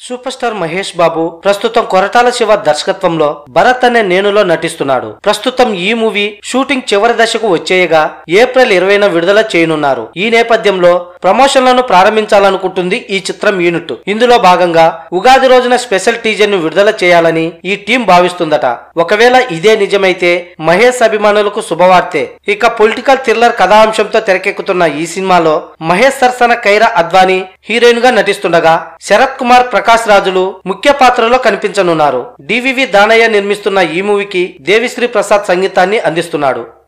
super star Mahesh బాబు ప్రస్తుతం కొరటాల శివ దర్శకత్వంలో భరత్ అనే నేనులో నటిస్తున్నాడు ప్రస్తుతం ఈ మూవీ షూటింగ్ చివరి దశకు వచ్చేయగా ఏప్రిల్ ఇరవైన విడుదల చేయనున్నారు ఈ నేపథ్యంలో ప్రమోషన్లను ప్రారంభించాలనుకుంటుంది ఈ చిత్రం యూనిట్ ఇందులో భాగంగా ఉగాది రోజున స్పెషల్ టీజర్ ను విడుదల చేయాలని ఈ టీం భావిస్తుందట ఒకవేళ ఇదే నిజమైతే మహేష్ అభిమానులకు శుభవార్తే ఇక పొలిటికల్ థ్రిల్లర్ కథాంశంతో తెరకెక్కుతున్న ఈ సినిమాలో మహేష్ సరసన కైరా అద్వానీ హీరోయిన్ గా నటిస్తుండగా శరత్ కుమార్ ప్రకాష్ రాజులు ముఖ్య పాత్రలో కనిపించనున్నారు డివివి దానయ్య నిర్మిస్తున్న ఈ మూవీకి దేవిశ్రీ ప్రసాద్ సంగీతాన్ని అందిస్తున్నాడు